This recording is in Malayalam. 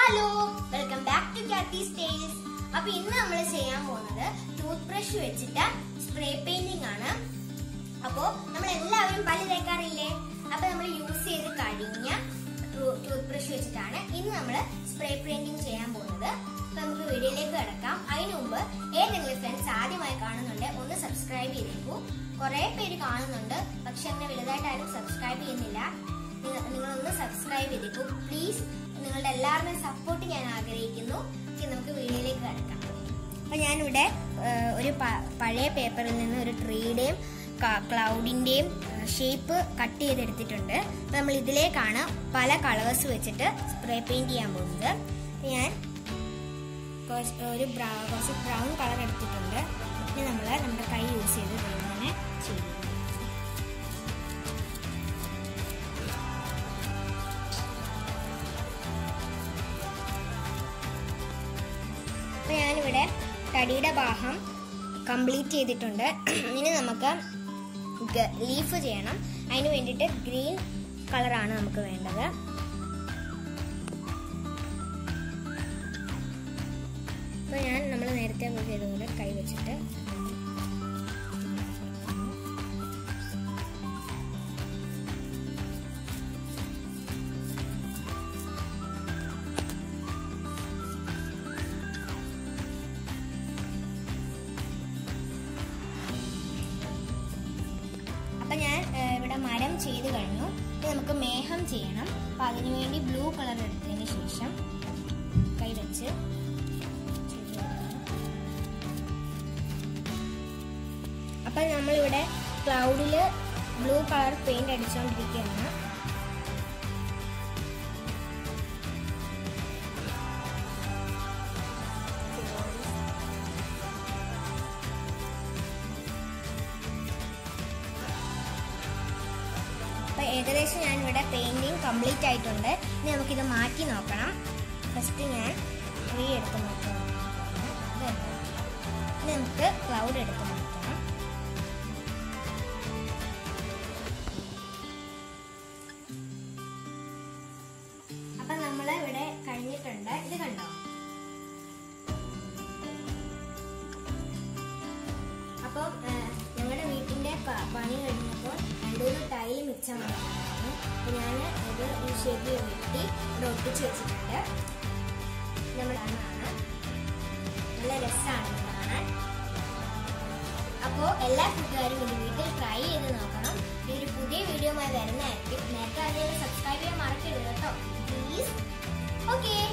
Hello welcome back to Kathy's tales അപ്പൊ ഇന്ന് നമ്മൾ ചെയ്യാൻ പോകുന്നത് ടൂത്ത് ബ്രഷ് വെച്ചിട്ട് സ്പ്രേ പെയിന്റിംഗ് ആണ് അപ്പോ നമ്മൾ എല്ലാവരും പല്ല് തേക്കാറില്ലേ അപ്പൊ നമ്മൾ യൂസ് ചെയ്ത് കഴിഞ്ഞ ടൂത്ത് ബ്രഷ് വെച്ചിട്ടാണ് ഇന്ന് നമ്മൾ സ്പ്രേ പെയിന്റിംഗ് ചെയ്യാൻ പോകുന്നത് അപ്പൊ നമുക്ക് വീഡിയോയിലേക്ക് കിടക്കാം അതിനു മുമ്പ് ഏതെങ്കിലും ഫ്രണ്ട്സ് ആദ്യമായി കാണുന്നുണ്ട് ഒന്ന് സബ്സ്ക്രൈബ് ചെയ്തേക്കൂ കുറെ പേര് കാണുന്നുണ്ട് പക്ഷെ അങ്ങനെ വലുതായിട്ട് ആരും സബ്സ്ക്രൈബ് ചെയ്യുന്നില്ല നിങ്ങൾ- നിങ്ങളൊന്ന് സബ്സ്ക്രൈബ് ചെയ്തേക്കൂ പ്ലീസ് നിങ്ങളുടെ എല്ലാവരുടെയും സപ്പോർട്ട് ഞാൻ ആഗ്രഹിക്കുന്നു ഇനി നമുക്ക് വീഡിയോയിലേക്ക് കിടക്കാം അപ്പൊ ഞാനിവിടെ ആ, ഒരു പ- പഴയ പേപ്പറിൽ നിന്ന് ഒരു ട്രീയുടെയും ക്ലൗഡിന്റെയും ഷേപ്പ് കട്ട് ചെയ്തെടുത്തിട്ടുണ്ട് അപ്പൊ നമ്മൾ ഇതിലേക്കാണ് പല കളേഴ്സ് വെച്ചിട്ട് സ്പ്രേ പെയിന്റ് ചെയ്യാൻ പോകുന്നത് അപ്പൊ ഞാൻ കുറച്ച് ഒരു ബ്രൗ- കുറച്ച് ബ്രൗൺ കളർ എടുത്തിട്ടുണ്ട് ഇനി നമ്മൾ നമ്മുടെ കൈ യൂസ് ചെയ്ത് ഇങ്ങനെ ചെയ്യും അപ്പൊ ഞാനിവിടെ തടിയുടെ ഭാഗം കംപ്ലീറ്റ് ചെയ്തിട്ടുണ്ട് ഇനി നമുക്ക് ലീഫ് ചെയ്യണം അതിന് വേണ്ടിയിട്ട് ഗ്രീൻ കളറാണ് നമുക്ക് വേണ്ടത് അപ്പൊ ഞാൻ നമ്മൾ നേരത്തെ ചെയ്തതുപോലെ കൈ വെച്ചിട്ട് അപ്പൊ ഞാൻ ഏഹ്, ഇവിടെ മരം ചെയ്ത് കഴിഞ്ഞു ഇനി നമുക്ക് മേഘം ചെയ്യണം അപ്പൊ അതിനുവേണ്ടി ബ്ലൂ കളർ എടുത്തതിന് ശേഷം കൈ വെച്ച് ചെയ്ത് കൊടുക്കണം. അപ്പൊ നമ്മളിവിടെ ക്ലൗഡില് ബ്ലൂ കളർ പെയിന്റ് അടിച്ചുകൊണ്ടിരിക്കുകയാണ് അപ്പൊ ഏകദേശം ഞാൻ ഇവിടെ പെയിന്റിങ് കംപ്ലീറ്റ് ആയിട്ടുണ്ട് ഇനി നമുക്കിത് മാറ്റി നോക്കണം ഫസ്റ്റ് ഞാൻ ട്രീ എടുത്ത് മാറ്റണം ഇത് കണ്ടോ? ഇനി നമുക്ക് ക്ലൗഡ് എടുത്ത് മാറ്റണം അപ്പൊ നമ്മൾ ഇവിടെ കഴിഞ്ഞിട്ടുണ്ട് ഇത് കണ്ടോ അപ്പം ഞങ്ങളുടെ വീട്ടിന്റെ പ- പണി കഴിഞ്ഞപ്പോൾ രണ്ടുമൂന്ന് ടൈൽ മിച്ചം വന്നിട്ടുണ്ടായിരുന്നു അപ്പൊ ഞാൻ ഇത് ഈ ഷേപ്പിൽ വെട്ടി ഇവിടെ ഒട്ടിച്ച് വെച്ചിട്ടുണ്ട് നമ്മൾ കാണാണ് നല്ല രസമാണ് ഇത് കാണാൻ അപ്പോൾ എല്ലാ കൂട്ടുകാരും ഇത് വീട്ടിൽ ട്രൈ ചെയ്ത് നോക്കണം ഈ ഒരു പുതിയ വീഡിയോയുമായി വരുന്നതായിരിക്കും നേരത്തെ അറിയാതെ സബ്സ്ക്രൈബ് ചെയ്യാൻ മറക്കരുത് കേട്ടോ പ്ലീസ് ഓക്കേ